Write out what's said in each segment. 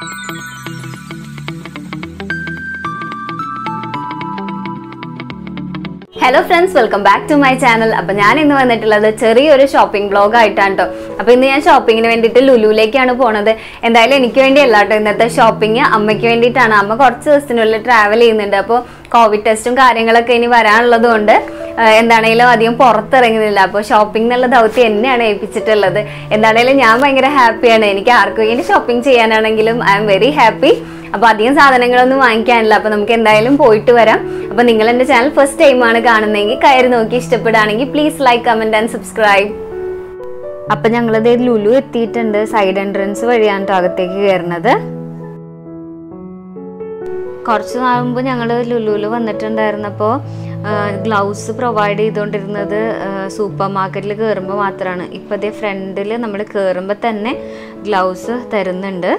Hello friends welcome back to my channel അപ്പൊ ഞാൻ ഇന്ന് വന്നിട്ടുള്ളത് ചെറിയൊരു ഷോപ്പിംഗ് ബ്ലോഗ് ആയിട്ടാണ് കേട്ടോ അപ്പൊ ഇന്ന് ഞാൻ ഷോപ്പിങ്ങിന് വേണ്ടിയിട്ട് ലുലുവിലേക്കാണ് പോണത് എന്തായാലും എനിക്ക് വേണ്ടി അല്ല കേട്ടോ ഇന്നത്തെ ഷോപ്പിംഗ് അമ്മയ്ക്ക് വേണ്ടിയിട്ടാണ് അമ്മ കുറച്ച് ദിവസത്തിനുള്ളിൽ ട്രാവൽ ചെയ്യുന്നുണ്ട് അപ്പോൾ കോവിഡ് ടെസ്റ്റും കാര്യങ്ങളൊക്കെ ഇനി വരാനുള്ളത് കൊണ്ട് ആഹ് എന്താണേലും അധികം പുറത്തിറങ്ങുന്നില്ല അപ്പോൾ ഷോപ്പിംഗ് എന്നുള്ള ദൗത്യം എന്നെയാണ് ഏൽപ്പിച്ചിട്ടുള്ളത് എന്താണേലും ഞാൻ ഭയങ്കര ഹാപ്പിയാണ് എനിക്ക് ആർക്കും വേണ്ടി ഷോപ്പിംഗ് ചെയ്യാനാണെങ്കിലും ഐ എം വെരി ഹാപ്പി അപ്പൊ അധികം സാധനങ്ങളൊന്നും വാങ്ങിക്കാനില്ല അപ്പൊ നമുക്ക് എന്തായാലും പോയിട്ട് വരാം അപ്പൊ നിങ്ങൾ എന്റെ ചാനൽ ഫസ്റ്റ് ടൈം ആണ് കാണുന്നതെങ്കിൽ കയറി നോക്കി ഇഷ്ടപ്പെടുകയാണെങ്കിൽ please like comment and subscribe അപ്പൊ ഞങ്ങളിത് ലുലു എത്തിയിട്ടുണ്ട് സൈഡ് എൻട്രൻസ് വഴിയാണ് ട്ടോ അകത്തേക്ക് കയറുന്നത് കുറച്ച് നാൾ മുമ്പ് ഞങ്ങൾ ലുലുവിൽ വന്നിട്ടുണ്ടായിരുന്നപ്പോൾ ഗ്ലൗസ് പ്രൊവൈഡ് ചെയ്തുകൊണ്ടിരുന്നത് സൂപ്പർ മാർക്കറ്റിൽ കയറുമ്പോൾ മാത്രമാണ് ഇപ്പോൾ അതേ ഫ്രണ്ടിൽ നമ്മൾ കയറുമ്പോൾ തന്നെ ഗ്ലൗസ് തരുന്നുണ്ട്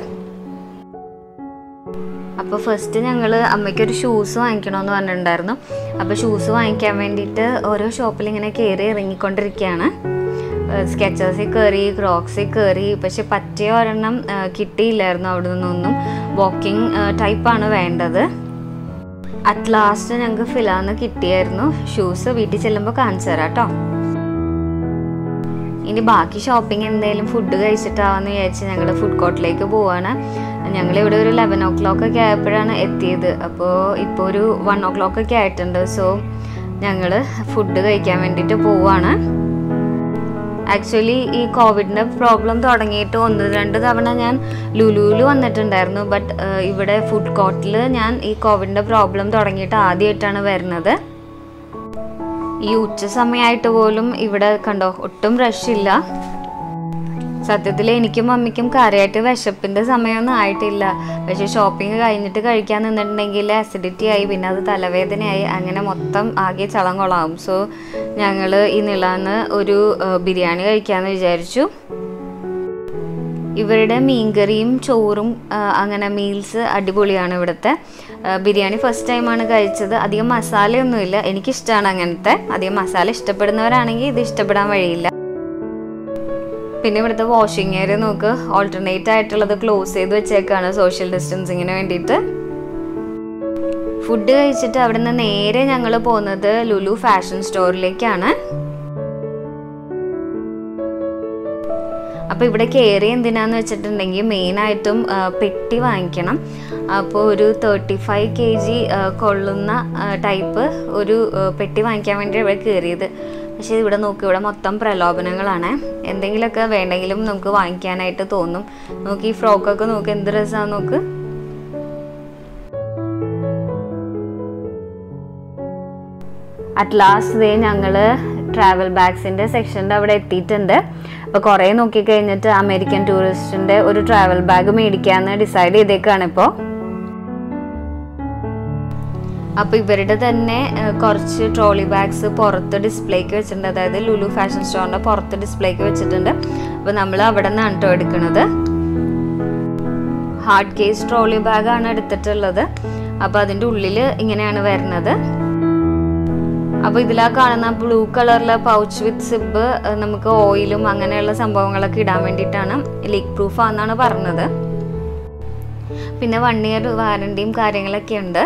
അപ്പോൾ ഫസ്റ്റ് ഞങ്ങൾ അമ്മയ്ക്കൊരു ഷൂസ് വാങ്ങിക്കണമെന്ന് പറഞ്ഞിട്ടുണ്ടായിരുന്നു അപ്പോൾ ഷൂസ് വാങ്ങിക്കാൻ വേണ്ടിയിട്ട് ഓരോ ഷോപ്പിൽ ഇങ്ങനെ കയറി ഇറങ്ങിക്കൊണ്ടിരിക്കുകയാണ് സ്കെച്ചേഴ്സിൽ കയറി ക്രോക്സിൽ കയറി പക്ഷെ പറ്റിയ ഒരെണ്ണം ആ, കിട്ടിയില്ലായിരുന്നു അവിടെ നിന്നൊന്നും വാക്കിംഗ് ടൈപ്പാണ് വേണ്ടത് അറ്റ് ലാസ്റ്റ് ഞങ്ങൾക്ക് ഫിലാന്ന് കിട്ടിയായിരുന്നു ഷൂസ് വീട്ടിൽ ചെല്ലുമ്പോൾ കാണിച്ചു തരാം കേട്ടോ ഇനി ബാക്കി ഷോപ്പിംഗ് എന്തെങ്കിലും ഫുഡ് കഴിച്ചിട്ടാവാന്ന് വിചാരിച്ച് ഞങ്ങൾ ഫുഡ് കോർട്ടിലേക്ക് പോവാണ് ഞങ്ങൾ ഇവിടെ ഒരു ലെവൻ ഓ ക്ലോക്ക് ഒക്കെ ആയപ്പോഴാണ് എത്തിയത് അപ്പോൾ ഇപ്പോൾ ഒരു വൺ ഓ ക്ലോക്ക് ഒക്കെ ആയിട്ടുണ്ട് സോ ഞങ്ങൾ ഫുഡ് കഴിക്കാൻ വേണ്ടിയിട്ട് പോവാണ് ആക്ച്വലി ഈ കോവിഡിൻ്റെ പ്രോബ്ലം തുടങ്ങിയിട്ട് ഒന്ന് രണ്ട് തവണ ഞാൻ ലുലുവിൽ വന്നിട്ടുണ്ടായിരുന്നു ബട്ട് ഇവിടെ ഫുഡ് കോർട്ടിൽ ഞാൻ ഈ കോവിഡിൻ്റെ പ്രോബ്ലം തുടങ്ങിയിട്ട് ആദ്യമായിട്ടാണ് വരുന്നത് ഈ ഉച്ച സമയമായിട്ട് പോലും ഇവിടെ കണ്ടോ ഒട്ടും റഷ് ഇല്ല സത്യത്തിൽ എനിക്കും മമ്മിക്കും കാര്യമായിട്ട് വിശപ്പിന്റെ സമയമൊന്നും ആയിട്ടില്ല പക്ഷെ ഷോപ്പിംഗ് കഴിഞ്ഞിട്ട് കഴിക്കാൻ നിന്നിട്ടുണ്ടെങ്കിൽ അസിഡിറ്റി ആയി പിന്നെ അത് തലവേദനയായി അങ്ങനെ മൊത്തം ആകെ ചളം കൊളാവും സോ ഞങ്ങൾ ഈ നിളാന്ന് ഒരു ആ, ബിരിയാണി കഴിക്കാമെന്ന് വിചാരിച്ചു ഇവരുടെ മീൻകറിയും ചോറും ആ, അങ്ങനെ മീൽസ് അടിപൊളിയാണ് ഇവിടുത്തെ ആ, ബിരിയാണി ഫസ്റ്റ് ടൈമാണ് കഴിച്ചത് അധികം മസാലയൊന്നുമില്ല എനിക്കിഷ്ടമാണ് അങ്ങനത്തെ അധികം മസാല ഇഷ്ടപ്പെടുന്നവരാണെങ്കിൽ ഇത് ഇഷ്ടപ്പെടാൻ വഴിയില്ല പിന്നെ ഇവിടുത്തെ വാഷിംഗ് ഏരിയ നോക്ക് ഓൾട്ടർനേറ്റ് ആയിട്ടുള്ളത് ക്ലോസ് ചെയ്ത് വെച്ചേക്കാണ് സോഷ്യൽ ഡിസ്റ്റൻസിങ്ങിന് വേണ്ടിയിട്ട് ഫുഡ് കഴിച്ചിട്ട് അവിടെ നിന്ന് നേരെ ഞങ്ങൾ പോകുന്നത് ലുലു ഫാഷൻ സ്റ്റോറിലേക്കാണ് അപ്പോൾ ഇവിടെ കയറി എന്തിനാന്ന് വെച്ചിട്ടുണ്ടെങ്കിൽ മെയിനായിട്ടും പെട്ടി വാങ്ങിക്കണം അപ്പോൾ ഒരു തേർട്ടി ഫൈവ് കെ ജി കൊള്ളുന്ന ടൈപ്പ് ഒരു ആ, പെട്ടി വാങ്ങിക്കാൻ വേണ്ടി ഇവിടെ കയറിയത് പക്ഷേ ഇവിടെ നോക്ക് ഇവിടെ മൊത്തം പ്രലോഭനങ്ങളാണ് എന്തെങ്കിലുമൊക്കെ വേണ്ടെങ്കിലും നമുക്ക് വാങ്ങിക്കാനായിട്ട് തോന്നും നോക്ക് ഈ ഫ്രോക്കൊക്കെ നോക്ക് എന്ത് രസമാണെന്ന് നോക്ക് അറ്റ് ലാസ്റ്റ് ഡേ ഞങ്ങൾ ട്രാവൽ ബാഗ്സിൻ്റെ സെക്ഷൻ്റെ അവിടെ എത്തിയിട്ടുണ്ട് അപ്പോൾ കുറേ നോക്കി കഴിഞ്ഞിട്ട് അമേരിക്കൻ ടൂറിസ്റ്റിൻ്റെ ഒരു ട്രാവൽ ബാഗ് മേടിക്കാമെന്ന് ഡിസൈഡ് ചെയ്തേക്കാണ് ഇപ്പോൾ അപ്പോൾ ഇവരുടെ തന്നെ ഏഹ്, കുറച്ച് ട്രോളി ബാഗ്സ് പുറത്ത് ഡിസ്പ്ലേക്ക് വെച്ചിട്ടുണ്ട് അതായത് ലുലു ഫാഷൻ സ്റ്റോറിൻ്റെ പുറത്ത് ഡിസ്പ്ലേക്ക് വെച്ചിട്ടുണ്ട് അപ്പോൾ നമ്മൾ അവിടെ നിന്നാണ് കേട്ടോ എടുക്കുന്നത് ഹാർഡ് കേസ് ട്രോളി ബാഗാണ് എടുത്തിട്ടുള്ളത് അപ്പോൾ അതിൻ്റെ ഉള്ളിൽ ഇങ്ങനെയാണ് വരുന്നത് അപ്പോൾ ഇതിലാ കാണുന്ന ബ്ലൂ കളറിലെ പൗച്ച് വിത്ത് സിബ് നമുക്ക് ഓയിലും അങ്ങനെയുള്ള സംഭവങ്ങളൊക്കെ ഇടാൻ വേണ്ടിയിട്ടാണ് ലീക്ക് പ്രൂഫ് ആണെന്നാണ് പറഞ്ഞത് പിന്നെ വൺ ഇയർ വാറണ്ടിയും കാര്യങ്ങളൊക്കെ ഉണ്ട്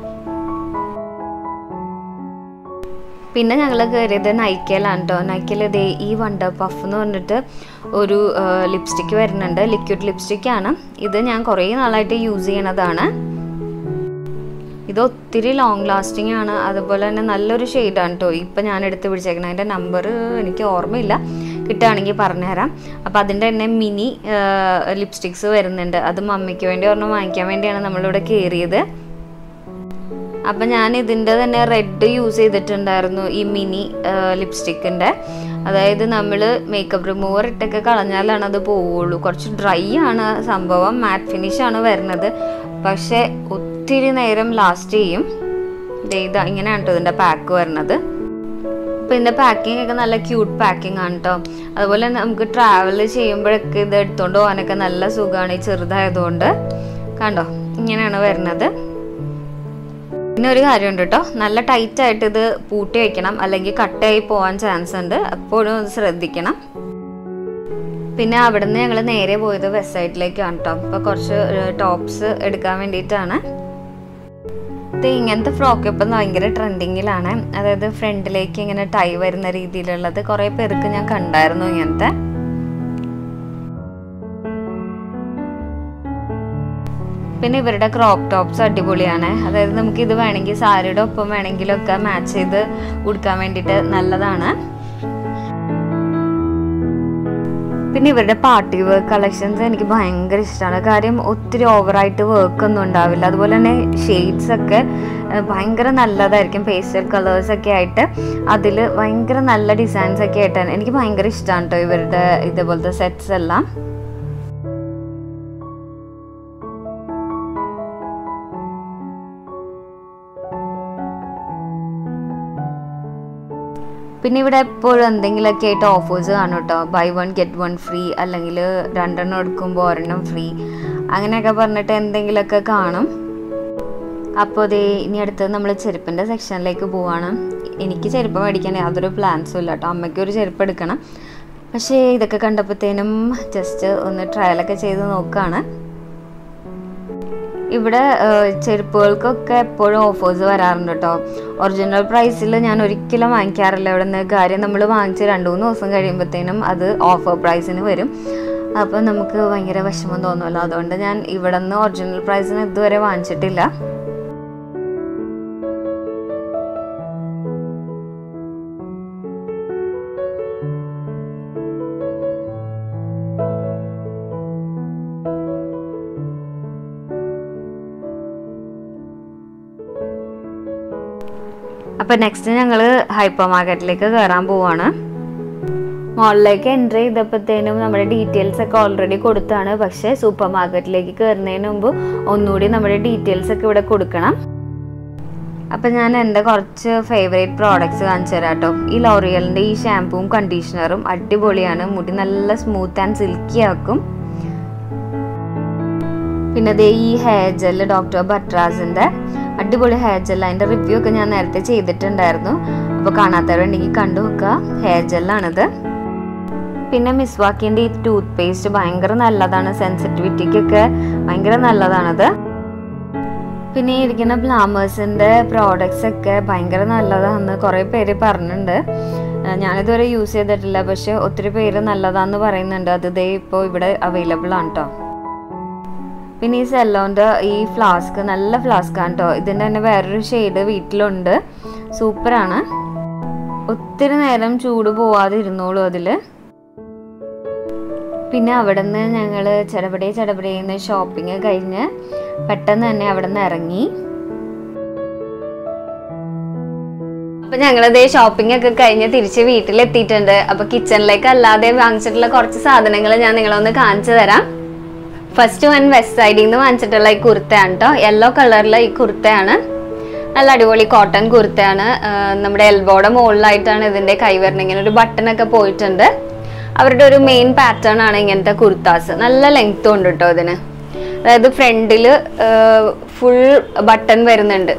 പിന്നെ ഞങ്ങൾ കയറിയത് നൈക്കയിലാണ് കേട്ടോ നൈക്കയിൽ ദേ ഈ വണ്ടർ പഫ് എന്ന് പറഞ്ഞിട്ട് ഒരു ലിപ്സ്റ്റിക്ക് വരുന്നുണ്ട് ലിക്വിഡ് ലിപ്സ്റ്റിക് ആണ് ഇത് ഞാൻ കുറേ നാളായിട്ട് യൂസ് ചെയ്യണതാണ് ഇത് ഒത്തിരി ലോങ് ലാസ്റ്റിംഗ് ആണ് അതുപോലെ തന്നെ നല്ലൊരു ഷെയ്ഡാണ് കേട്ടോ ഇപ്പം ഞാൻ എടുത്ത് പിടിച്ചേക്കുന്നത് അതിൻ്റെ നമ്പർ എനിക്ക് ഓർമ്മയില്ല കിട്ടുകയാണെങ്കിൽ പറഞ്ഞുതരാം അപ്പോൾ അതിൻ്റെ തന്നെ മിനി ലിപ്സ്റ്റിക്സ് വരുന്നുണ്ട് അത് മമ്മിക്ക് വേണ്ടി ഒരെണ്ണം വാങ്ങിക്കാൻ വേണ്ടിയാണ് നമ്മളിവിടെ കയറിയത് അപ്പം ഞാൻ ഇതിൻ്റെ തന്നെ റെഡ് യൂസ് ചെയ്തിട്ടുണ്ടായിരുന്നു ഈ മിനി ലിപ്സ്റ്റിക്കിൻ്റെ അതായത് നമ്മൾ മേക്കപ്പ് റിമൂവർ ഇട്ടൊക്കെ കളഞ്ഞാലാണ് അത് പോവുള്ളൂ കുറച്ച് ഡ്രൈ ആണ് സംഭവം മാറ്റ് ഫിനിഷ് ആണ് വരുന്നത് പക്ഷേ ഒത്തിരി നേരം ലാസ്റ്റ് ചെയ്യും ദേ ഇതാ ഇങ്ങനെയാണ് കേട്ടോ ഇതിൻ്റെ പാക്ക് വരുന്നത് അപ്പോൾ ഇതിൻ്റെ പാക്കിംഗ് ഒക്കെ നല്ല ക്യൂട്ട് പാക്കിംഗ് ആണ് കേട്ടോ അതുപോലെ തന്നെ നമുക്ക് ട്രാവൽ ചെയ്യുമ്പോഴൊക്കെ ഇത് എടുത്തുകൊണ്ട് പോകാനൊക്കെ നല്ല സുഖമാണ് ഈ ചെറുതായതുകൊണ്ട് കണ്ടോ ഇങ്ങനെയാണ് വരുന്നത് പിന്നെ ഒരു കാര്യമുണ്ട് കേട്ടോ നല്ല ടൈറ്റ് ആയിട്ട് ഇത് പൂട്ടി വെക്കണം അല്ലെങ്കിൽ കട്ടായി പോകാൻ ചാൻസ് ഉണ്ട് അപ്പോഴും ഇത് ശ്രദ്ധിക്കണം പിന്നെ അവിടുന്ന് ഞങ്ങൾ നേരെ പോയത് വെസ്റ്റ് സൈഡിലേക്കാണ് കേട്ടോ അപ്പോൾ കുറച്ച് ടോപ്സ് എടുക്കാൻ വേണ്ടിയിട്ടാണ് ഇത് ഇങ്ങനത്തെ ഫ്രോക്ക് ഇപ്പം ഭയങ്കര ട്രെൻഡിങ്ങിലാണ് അതായത് ഫ്രണ്ടിലേക്ക് ഇങ്ങനെ ടൈ വരുന്ന രീതിയിലുള്ളത് കുറേ പേർക്ക് ഞാൻ കണ്ടായിരുന്നു ഇങ്ങനത്തെ പിന്നെ ഇവരുടെ ക്രോപ്പ് ടോപ്സ് അടിപൊളിയാണ് അതായത് നമുക്ക് ഇത് വേണമെങ്കിൽ സാരിയുടെ ഒപ്പം വേണമെങ്കിലൊക്കെ മാച്ച് ചെയ്ത് ഉടുക്കാൻ വേണ്ടിയിട്ട് നല്ലതാണ് പിന്നെ ഇവരുടെ പാർട്ടി വർക്ക് കളക്ഷൻസ് എനിക്ക് ഭയങ്കര ഇഷ്ടമാണ് കാര്യം ഒത്തിരി ഓവറായിട്ട് വർക്ക് ഒന്നും ഉണ്ടാവില്ല അതുപോലെ തന്നെ ഷെയ്ഡ്സ് ഒക്കെ ഏഹ്, ഭയങ്കര നല്ലതായിരിക്കും പേസ്റ്റൽ കളേഴ്സ് ഒക്കെ ആയിട്ട് അതിൽ ഭയങ്കര നല്ല ഡിസൈൻസ് ഒക്കെ ആയിട്ടാണ് എനിക്ക് ഭയങ്കര ഇഷ്ടമാണ് കേട്ടോ ഇവരുടെ ഇതേപോലത്തെ സെറ്റ്സ് എല്ലാം പിന്നെ ഇവിടെ എപ്പോഴും എന്തെങ്കിലുമൊക്കെ ആയിട്ട് ഓഫേഴ്സ് കാണും കേട്ടോ buy one get one free അല്ലെങ്കിൽ രണ്ടെണ്ണം എടുക്കുമ്പോൾ ഒരെണ്ണം ഫ്രീ അങ്ങനെയൊക്കെ പറഞ്ഞിട്ട് എന്തെങ്കിലുമൊക്കെ കാണും അപ്പോൾ ദേ ഇനി അടുത്തത് നമ്മൾ ചെരുപ്പിൻ്റെ സെക്ഷനിലേക്ക് പോവാണ് എനിക്ക് ചെരുപ്പ് മേടിക്കാൻ യാതൊരു പ്ലാൻസും ഇല്ല കേട്ടോ അമ്മയ്ക്ക് ഒരു ചെരുപ്പ് എടുക്കണം പക്ഷേ ഇതൊക്കെ കണ്ടപ്പോഴത്തേനും ജസ്റ്റ് ഒന്ന് ട്രയലൊക്കെ ചെയ്ത് നോക്കുകയാണ് ഇവിടെ ഏഹ്, ചെരുപ്പുകൾക്കൊക്കെ എപ്പോഴും ഓഫേഴ്സ് വരാറുണ്ട് കേട്ടോ ഒറിജിനൽ പ്രൈസിൽ ഞാൻ ഒരിക്കലും വാങ്ങിക്കാറില്ല ഇവിടെ നിന്ന് കാര്യം നമ്മൾ വാങ്ങിച്ച് രണ്ട് മൂന്ന് ദിവസം കഴിയുമ്പോഴത്തേനും അത് ഓഫർ പ്രൈസിന് വരും അപ്പോൾ നമുക്ക് ഭയങ്കര വിഷമം തോന്നുമല്ലോ അതുകൊണ്ട് ഞാൻ ഇവിടെ നിന്ന് ഒറിജിനൽ പ്രൈസിന് ഇതുവരെ വാങ്ങിച്ചിട്ടില്ല അപ്പോൾ നെക്സ്റ്റ് ഞങ്ങൾ ഹൈപ്പർ മാർക്കറ്റിലേക്ക് കയറാൻ പോവാണ് മോളിലേക്ക് എൻട്രി ചെയ്തപ്പോഴത്തേനും നമ്മുടെ ഡീറ്റെയിൽസ് ഒക്കെ ഓൾറെഡി കൊടുത്താണ് പക്ഷേ സൂപ്പർ മാർക്കറ്റിലേക്ക് കയറുന്നതിന് മുമ്പ് ഒന്നുകൂടി നമ്മുടെ ഡീറ്റെയിൽസ് ഒക്കെ ഇവിടെ കൊടുക്കണം അപ്പം ഞാൻ എൻ്റെ കുറച്ച് ഫേവറേറ്റ് പ്രോഡക്റ്റ്സ് കാണിച്ചു തരാം കേട്ടോ ഈ ലോറിയലിൻ്റെ ഈ ഷാമ്പൂവും കണ്ടീഷണറും അടിപൊളിയാണ് മുടി നല്ല സ്മൂത്ത് ആൻഡ് സിൽക്കി ആക്കും പിന്നെ ദേ ഈ ഹെയർ ജെല്ല് ഡോക്ടർ ബട്രാസിൻ്റെ അടിപൊളി ഹെയർ ജെൽ അതിൻ്റെ റിവ്യൂ ഒക്കെ ഞാൻ നേരത്തെ ചെയ്തിട്ടുണ്ടായിരുന്നു അപ്പോൾ കാണാത്തവരുണ്ടെങ്കിൽ കണ്ടു നോക്കുക ഹെയർ ജെല്ലാണിത് പിന്നെ മിസ്വാക്കിൻ്റെ ഈ ടൂത്ത് പേസ്റ്റ് ഭയങ്കര നല്ലതാണ് സെൻസിറ്റിവിറ്റിക്കൊക്കെ ഭയങ്കര നല്ലതാണത് പിന്നെ ഈ ഇരിക്കുന്ന ബ്ലാമേഴ്സിൻ്റെ പ്രോഡക്റ്റ്സ് ഒക്കെ ഭയങ്കര നല്ലതാണെന്ന് കുറേ പേര് പറഞ്ഞിട്ടുണ്ട് ആ, ഞാനിതുവരെ യൂസ് ചെയ്തിട്ടില്ല പക്ഷെ ഒത്തിരി പേര് നല്ലതാന്ന് പറയുന്നുണ്ട് അത് ദേ ഇപ്പോൾ ഇവിടെ അവൈലബിൾ ആണ് കേട്ടോ പിന്നെ ഈ സെല്ലോൻ്റെ ഈ ഫ്ലാസ്ക് നല്ല ഫ്ലാസ്ക് ആണ് കേട്ടോ ഇതിൻ്റെ തന്നെ വേറൊരു ഷെയ്ഡ് വീട്ടിലുണ്ട് സൂപ്പറാണ് ഒത്തിരി നേരം ചൂട് പോവാതെ ഇരുന്നോളൂ അതിൽ പിന്നെ അവിടെ നിന്ന് ഞങ്ങൾ ചടപടേ ചടപടേന്ന് ഷോപ്പിംഗ് കഴിഞ്ഞ് പെട്ടെന്ന് തന്നെ അവിടെ നിന്ന് ഇറങ്ങി അപ്പൊ ഞങ്ങളിതേ ഷോപ്പിംഗ് ഒക്കെ കഴിഞ്ഞ് തിരിച്ച് വീട്ടിലെത്തിയിട്ടുണ്ട് അപ്പൊ കിച്ചണിലേക്ക് അല്ലാതെ വാങ്ങിച്ചിട്ടുള്ള കുറച്ച് സാധനങ്ങൾ ഞാൻ നിങ്ങളൊന്ന് കാണിച്ചു തരാം ഫസ്റ്റ് വൺ വെസ്റ്റ് സൈഡിൽ നിന്ന് വാങ്ങിച്ചിട്ടുള്ള ഈ കുർത്തയാണ് കേട്ടോ യെല്ലോ കളറിലെ ഈ കുർത്തയാണ് നല്ല അടിപൊളി കോട്ടൺ കുർത്തയാണ് ആ, നമ്മുടെ എൽബോയുടെ മുകളിലായിട്ടാണ് ഇതിന്റെ കൈ വരുന്നത് ഇങ്ങനെ ഒരു ബട്ടൺ ഒക്കെ പോയിട്ടുണ്ട് അവരുടെ ഒരു മെയിൻ പാറ്റേൺ ആണ് ഇങ്ങനത്തെ കുർത്താസ് നല്ല ലെങ്ത്തും ഉണ്ട് കേട്ടോ ഇതിന് അതായത് ഫ്രണ്ടില് ഫുൾ ബട്ടൺ വരുന്നുണ്ട്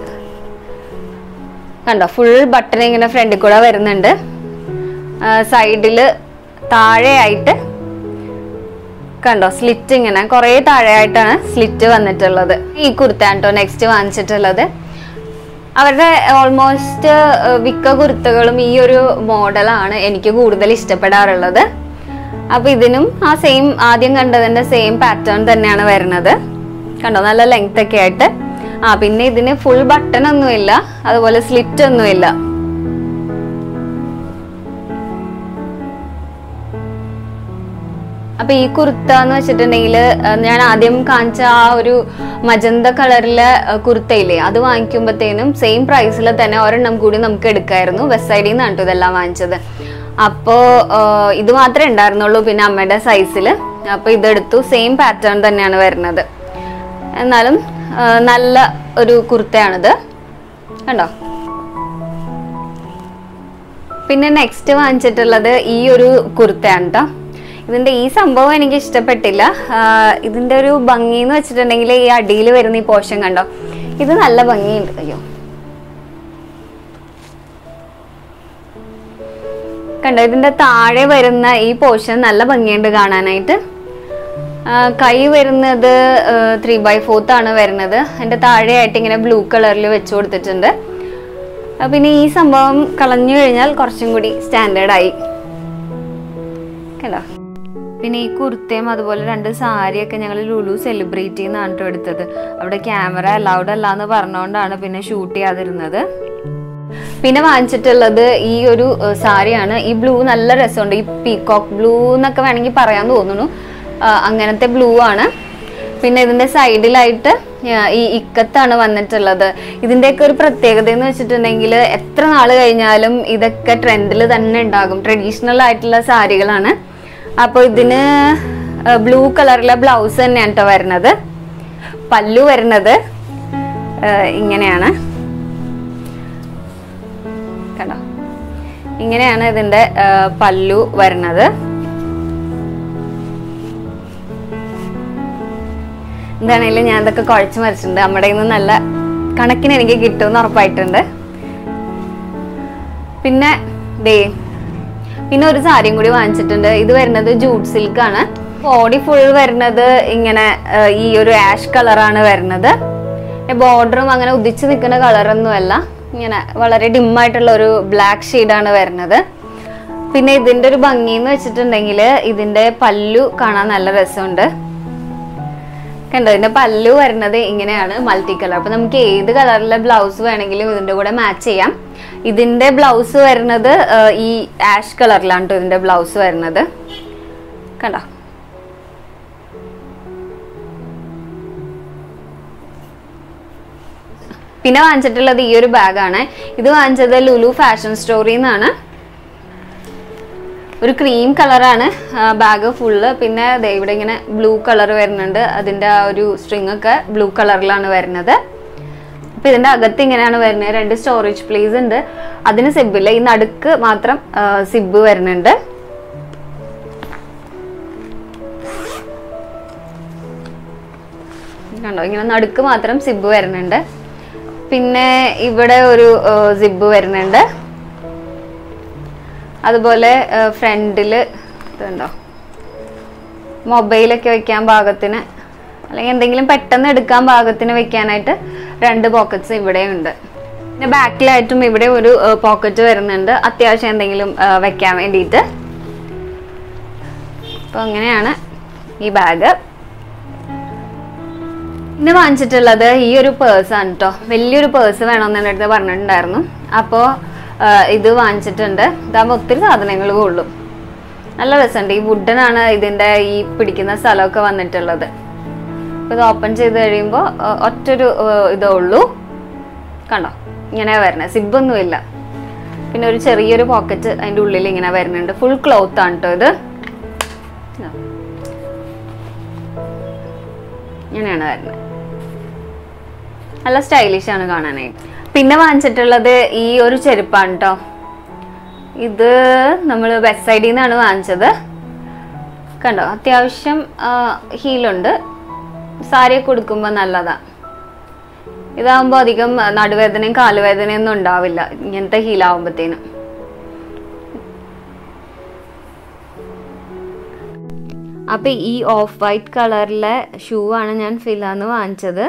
കണ്ടോ ഫുൾ ബട്ടൺ ഇങ്ങനെ ഫ്രണ്ടിൽ കൂടെ വരുന്നുണ്ട് സൈഡിൽ താഴെയായിട്ട് കണ്ടോ സ്ലിറ്റ് ഇങ്ങനെ കുറേ താഴെയായിട്ടാണ് സ്ലിറ്റ് വന്നിട്ടുള്ളത് ഈ കുർത്തയാണ് കേട്ടോ നെക്സ്റ്റ് വാങ്ങിച്ചിട്ടുള്ളത് അവരുടെ ഓൾമോസ്റ്റ് മിക്ക കുർത്തകളും ഈ ഒരു മോഡലാണ് എനിക്ക് കൂടുതൽ ഇഷ്ടപ്പെടാറുള്ളത് അപ്പൊ ഇതിനും ആ സെയിം ആദ്യം കണ്ടതിന്റെ സെയിം പാറ്റേൺ തന്നെയാണ് വരുന്നത് കണ്ടോ നല്ല ലെങ്ത് ഒക്കെ ആയിട്ട് ആ പിന്നെ ഇതിന് ഫുൾ ബട്ടൺ ഒന്നുമില്ല അതുപോലെ സ്ലിറ്റ് ഒന്നുമില്ല അപ്പൊ ഈ കുർത്ത എന്ന് വെച്ചിട്ടുണ്ടെങ്കിൽ ഞാൻ ആദ്യം കാണിച്ച ആ ഒരു മജന്ത കളറിലെ കുർത്തയില്ലേ അത് വാങ്ങിക്കുമ്പോഴത്തേനും സെയിം പ്രൈസിൽ തന്നെ ഒരെണ്ണം കൂടി നമുക്ക് എടുക്കായിരുന്നു വെസ്റ്റ് സൈഡിൽ നിന്നാണ് കേട്ടോ ഇതെല്ലാം വാങ്ങിച്ചത് അപ്പോൾ ഇത് മാത്രമേ ഉണ്ടായിരുന്നുള്ളൂ പിന്നെ അമ്മയുടെ സൈസിൽ അപ്പോൾ ഇതെടുത്തു സെയിം പാറ്റേൺ തന്നെയാണ് വരുന്നത് എന്നാലും ആ, നല്ല ഒരു കുർത്തയാണിത് കണ്ടോ പിന്നെ നെക്സ്റ്റ് വാങ്ങിച്ചിട്ടുള്ളത് ഈ ഒരു കുർത്തയാണ് കേട്ടോ ഇതിന്റെ ഈ സംഭവം എനിക്ക് ഇഷ്ടപ്പെട്ടില്ല ആ, ഇതിന്റെ ഒരു ഭംഗി എന്ന് വെച്ചിട്ടുണ്ടെങ്കിൽ ഈ അടിയിൽ വരുന്ന ഈ പോഷൻ കണ്ടോ ഇത് നല്ല ഭംഗിയുണ്ട് അയ്യോ കണ്ടോ ഇതിന്റെ താഴെ വരുന്ന ഈ പോർഷൻ നല്ല ഭംഗിയുണ്ട് കാണാനായിട്ട് ആ, കൈ വരുന്നത് ത്രീ ബൈ ഫോർത്ത് ആണ് വരുന്നത് എൻ്റെ താഴെയായിട്ട് ഇങ്ങനെ ബ്ലൂ കളറിൽ വെച്ച് കൊടുത്തിട്ടുണ്ട് ആ, പിന്നെ ഈ സംഭവം കളഞ്ഞു കഴിഞ്ഞാൽ കുറച്ചും കൂടി സ്റ്റാൻഡേർഡ് ആയി കണ്ടോ പിന്നെ ഈ കുർത്തയും അതുപോലെ രണ്ട് സാരിയൊക്കെ ഞങ്ങൾ ലുലു സെലിബ്രേറ്റ് ചെയ്യുന്നതാണ് കേട്ടോ എടുത്തത് അവിടെ ക്യാമറ അലൗഡ് അല്ല എന്ന് പറഞ്ഞുകൊണ്ടാണ് പിന്നെ ഷൂട്ട് ചെയ്യാതിരുന്നത് പിന്നെ വാങ്ങിച്ചിട്ടുള്ളത് ഈ ഒരു ഏഹ്, സാരിയാണ് ഈ ബ്ലൂ നല്ല രസമുണ്ട് ഈ പീകോക്ക് ബ്ലൂ എന്നൊക്കെ വേണമെങ്കിൽ പറയാൻ തോന്നുന്നു ആ, അങ്ങനത്തെ ബ്ലൂ ആണ് പിന്നെ ഇതിന്റെ സൈഡിലായിട്ട് ഈ ഇക്കത്താണ് വന്നിട്ടുള്ളത് ഇതിന്റെയൊക്കെ ഒരു പ്രത്യേകത എന്ന് വെച്ചിട്ടുണ്ടെങ്കിൽ എത്ര നാൾ കഴിഞ്ഞാലും ഇതൊക്കെ ട്രെൻഡിൽ തന്നെ ഉണ്ടാകും ട്രഡീഷണൽ ആയിട്ടുള്ള സാരികളാണ് അപ്പോൾ ഇതിന് ബ്ലൂ കളറിലെ ബ്ലൗസ് തന്നെയാണ് കേട്ടോ വരുന്നത് പല്ലു വരുന്നത് ആ, ഇങ്ങനെയാണ് കണ്ടോ ഇങ്ങനെയാണ് ഇതിന്റെ ആ, പല്ലു വരുന്നത് എന്താണെങ്കിലും ഞാൻ ഇതൊക്കെ കുഴച്ച് മറിച്ചിട്ടുണ്ട് നമ്മുടെ കയ്യിൽ നിന്ന് നല്ല കണക്കിന് എനിക്ക് കിട്ടുമെന്ന് ഉറപ്പായിട്ടുണ്ട് പിന്നെ ദേ പിന്നെ ഒരു സാരിയും കൂടി വാങ്ങിച്ചിട്ടുണ്ട് ഇത് വരുന്നത് ജൂട്ട് സിൽക്ക് ആണ് ബോഡി ഫുൾ വരുന്നത് ഇങ്ങനെ ആ, ഈ ഒരു ആഷ് കളറാണ് വരുന്നത് ബോർഡറും അങ്ങനെ ഉദിച്ചു നിൽക്കുന്ന കളറൊന്നുമല്ല ഇങ്ങനെ വളരെ ഡിമ്മായിട്ടുള്ള ഒരു ബ്ലാക്ക് ഷെയ്ഡാണ് വരുന്നത് പിന്നെ ഇതിന്റെ ഒരു ഭംഗി എന്ന് വെച്ചിട്ടുണ്ടെങ്കിൽ ഇതിന്റെ പല്ലു കാണാൻ നല്ല രസമുണ്ട് കണ്ടോ ഇതിന്റെ പല്ലു വരുന്നത് ഇങ്ങനെയാണ് മൾട്ടി കളർ അപ്പൊ നമുക്ക് ഏത് കളറിലെ ബ്ലൗസ് വേണമെങ്കിലും ഇതിന്റെ കൂടെ മാച്ച് ചെയ്യാം ഇതിന്റെ ബ്ലൗസ് വരുന്നത് ആ, ഈ ആഷ് കളറിലാണ് കേട്ടോ ഇതിന്റെ ബ്ലൗസ് വരുന്നത് കണ്ടോ പിന്നെ വാങ്ങിച്ചിട്ടുള്ളത് ഈ ഒരു ബാഗാണ് ഇത് വാങ്ങിച്ചത് ലുലു ഫാഷൻ സ്റ്റോറിൽ നിന്നാണ് ഒരു ക്രീം കളറാണ് ബാഗ് ഫുള്ള് പിന്നെ ദേ ഇവിടെ ഇങ്ങനെ ബ്ലൂ കളർ വരുന്നുണ്ട് അതിന്റെ ആ ഒരു സ്ട്രിങ് ഒക്കെ ബ്ലൂ കളറിലാണ് വരുന്നത് അപ്പൊ ഇതിന്റെ അകത്ത് ഇങ്ങനെയാണ് വരുന്നത് രണ്ട് സ്റ്റോറേജ് പ്ലേസ് ഉണ്ട് അതിന് സിബില്ല ഈ നടുക്ക് മാത്രം സിബ് വരുന്നുണ്ട് കണ്ടോ ഇങ്ങനെ നടുക്ക് മാത്രം സിബ് വരുന്നുണ്ട് പിന്നെ ഇവിടെ ഒരു സിബ് വരുന്നുണ്ട് അതുപോലെ ഫ്രണ്ടില് ഇതുണ്ടോ മൊബൈലൊക്കെ വെക്കാൻ പാകത്തിന് അല്ലെങ്കിൽ എന്തെങ്കിലും പെട്ടെന്ന് എടുക്കാൻ പാകത്തിന് വെക്കാനായിട്ട് രണ്ട് പോക്കറ്റ്സ് ഇവിടെ ഉണ്ട് പിന്നെ ബാക്കിലായിട്ടും ഇവിടെ ഒരു പോക്കറ്റ് വരുന്നുണ്ട് അത്യാവശ്യം എന്തെങ്കിലും ആ, വെക്കാൻ വേണ്ടിയിട്ട് അപ്പോൾ അങ്ങനെയാണ് ഈ ബാഗ് പിന്നെ വാങ്ങിച്ചിട്ടുള്ളത് ഈ ഒരു പേഴ്സ് ആണ് കേട്ടോ വലിയൊരു പേഴ്സ് വേണമെന്ന് എൻ്റെ അടുത്ത് പറഞ്ഞിട്ടുണ്ടായിരുന്നു അപ്പോൾ ഇത് വാങ്ങിച്ചിട്ടുണ്ട് ഇതാകുമ്പോൾ ഒത്തിരി സാധനങ്ങൾ കൊള്ളും നല്ല രസമുണ്ട് ഈ വുഡനാണ് ഇതിൻ്റെ ഈ പിടിക്കുന്ന സ്ഥലമൊക്കെ വന്നിട്ടുള്ളത് അപ്പോൾ ഇത് ഓപ്പൺ ചെയ്ത് കഴിയുമ്പോൾ ഒറ്റൊരു ആ, ഇതേ ഉള്ളൂ കണ്ടോ ഇങ്ങനെ വരണേ സിബൊന്നുമില്ല പിന്നെ ഒരു ചെറിയൊരു പോക്കറ്റ് അതിൻ്റെ ഉള്ളിൽ ഇങ്ങനെ വരുന്നുണ്ട് ഫുൾ ക്ലോത്ത് ആണ് കേട്ടോ ഇത് ഇതാ. ഇങ്ങനെയാണ് വരുന്നത് നല്ല സ്റ്റൈലിഷ് ആണ് കാണാനായിട്ട് പിന്നെ വാങ്ങിച്ചിട്ടുള്ളത് ഈ ഒരു ചെരുപ്പാണ് കേട്ടോ ഇത് നമ്മൾ വെസ്റ്റ് സൈഡിൽ നിന്നാണ് വാങ്ങിച്ചത് കണ്ടോ അത്യാവശ്യം ഹീലുണ്ട് സാരിയൊക്കെ കൊടുക്കുമ്പോൾ നല്ലതാ ഇതാകുമ്പോൾ അധികം ആ, നടുവേദനയും കാലുവേദനയും ഒന്നും ഉണ്ടാവില്ല ഇങ്ങനത്തെ ഹീലാവുമ്പോഴത്തേനും അപ്പൊ ഈ ഓഫ് വൈറ്റ് കളറിലെ ഷൂ ആണ് ഞാൻ ഫിലാന്ന് വാങ്ങിച്ചത്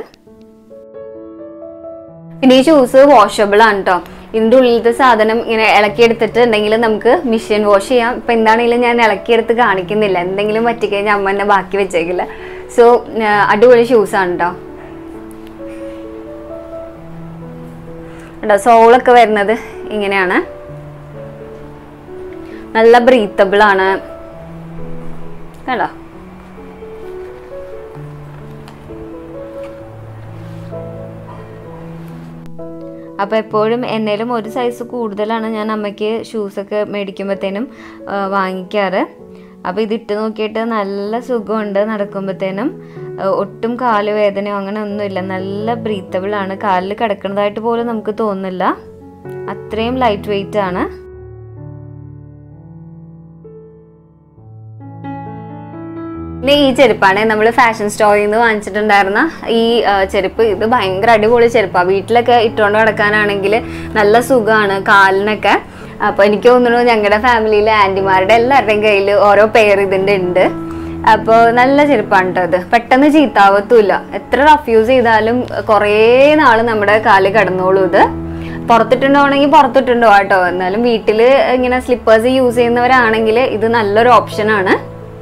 പിന്നെ ഈ ഷൂസ് വാഷബിൾ ആണ് കേട്ടോ ഇതിന്റെ ഉള്ളിലത്തെ സാധനം ഇങ്ങനെ ഇളക്കിയെടുത്തിട്ട് ഉണ്ടെങ്കിൽ നമുക്ക് മെഷീൻ വാഷ് ചെയ്യാം ഇപ്പൊ എന്താണെങ്കിലും ഞാൻ ഇളക്കിയെടുത്ത് കാണിക്കുന്നില്ല എന്തെങ്കിലും പറ്റിക്കഴിഞ്ഞാൽ അമ്മ എന്നെ ബാക്കി വെച്ചേക്കില്ല സോ അടിപൊളി ഷൂസ് ആണ് കേട്ടോ കേട്ടോ സോളൊക്കെ വരുന്നത് ഇങ്ങനെയാണ് നല്ല ബ്രീത്തബിൾ ആണ് കേട്ടോ അപ്പോൾ എപ്പോഴും എന്നേലും ഒരു സൈസ് കൂടുതലാണ് ഞാൻ അമ്മയ്ക്ക് ഷൂസൊക്കെ മേടിക്കുമ്പോഴത്തേനും ആ, വാങ്ങിക്കാറ് അപ്പോൾ ഇതിട്ട് നോക്കിയിട്ട് നല്ല സുഖമുണ്ട് നടക്കുമ്പോഴത്തേനും ആ, ഒട്ടും കാല് വേദനയോ അങ്ങനെ ഒന്നുമില്ല നല്ല ബ്രീത്തബിൾ ആണ് കാലിൽ കിടക്കുന്നതായിട്ട് പോലും നമുക്ക് തോന്നുന്നില്ല അത്രയും ലൈറ്റ് വെയിറ്റ് ആണ് പിന്നെ ഈ ചെരുപ്പാണ് നമ്മൾ ഫാഷൻ സ്റ്റോറിൽ നിന്ന് വാങ്ങിച്ചിട്ടുണ്ടായിരുന്ന ഈ ആ, ചെരുപ്പ് ഇത് ഭയങ്കര അടിപൊളി ചെരുപ്പാണ് വീട്ടിലൊക്കെ ഇട്ടുകൊണ്ട് കിടക്കാനാണെങ്കിൽ നല്ല സുഖമാണ് കാലിനൊക്കെ അപ്പോൾ എനിക്ക് തോന്നുന്നു ഞങ്ങളുടെ ഫാമിലിയിലെ ആൻറ്റിമാരുടെ എല്ലാവരുടെയും കയ്യിൽ ഓരോ പെയർ ഇതിൻ്റെ ഉണ്ട് അപ്പോൾ നല്ല ചെരുപ്പാണ് കേട്ടോ ഇത് പെട്ടെന്ന് ചീത്താവത്തുമില്ല എത്ര റഫ് യൂസ് ചെയ്താലും കുറേ നാൾ നമ്മുടെ കാല് കിടന്നോളൂ ഇത് പുറത്തിട്ടുണ്ടോണെങ്കിൽ പുറത്തിട്ടുണ്ടോ കേട്ടോ എന്നാലും വീട്ടിൽ ഇങ്ങനെ സ്ലിപ്പേഴ്സ് യൂസ് ചെയ്യുന്നവരാണെങ്കിൽ ഇത് നല്ലൊരു ഓപ്ഷനാണ്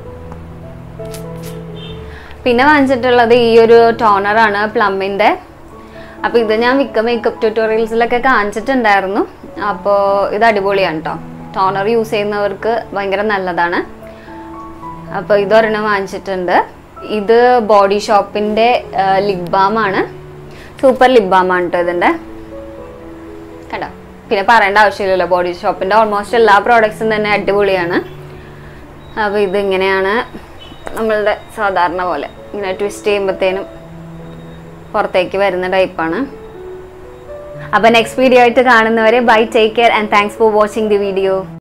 പിന്നെ വാങ്ങിച്ചിട്ടുള്ളത് ഈ ഒരു ടോണറാണ് പ്ലമ്മിൻ്റെ അപ്പോൾ ഇത് ഞാൻ മിക്ക മേക്കപ്പ് ട്യൂട്ടോറിയൽസിലൊക്കെ കാണിച്ചിട്ടുണ്ടായിരുന്നു അപ്പോൾ ഇത് അടിപൊളിയാണ് കേട്ടോ ടോണർ യൂസ് ചെയ്യുന്നവർക്ക് ഭയങ്കര നല്ലതാണ് അപ്പോൾ ഇതൊരെണ്ണം വാങ്ങിച്ചിട്ടുണ്ട് ഇത് ബോഡി ഷോപ്പിൻ്റെ ലിപ് ബാമാണ് സൂപ്പർ ലിപ് ബാമാണ് കേട്ടോ ഇതിൻ്റെ കണ്ടോ പിന്നെ പറയേണ്ട ആവശ്യമില്ലല്ലോ ബോഡി ഷോപ്പിൻ്റെ ഓൾമോസ്റ്റ് എല്ലാ പ്രോഡക്ട്സും തന്നെ അടിപൊളിയാണ് അപ്പോൾ ഇതിങ്ങനെയാണ് നമ്മളുടെ സാധാരണ പോലെ ഇങ്ങനെ ട്വിസ്റ്റ് ചെയ്യുമ്പോഴത്തേനും പുറത്തേക്ക് വരുന്ന ടൈപ്പാണ് അപ്പോൾ നെക്സ്റ്റ് വീഡിയോ ആയിട്ട് കാണുന്നവരെ bye take care and thanks for watching the video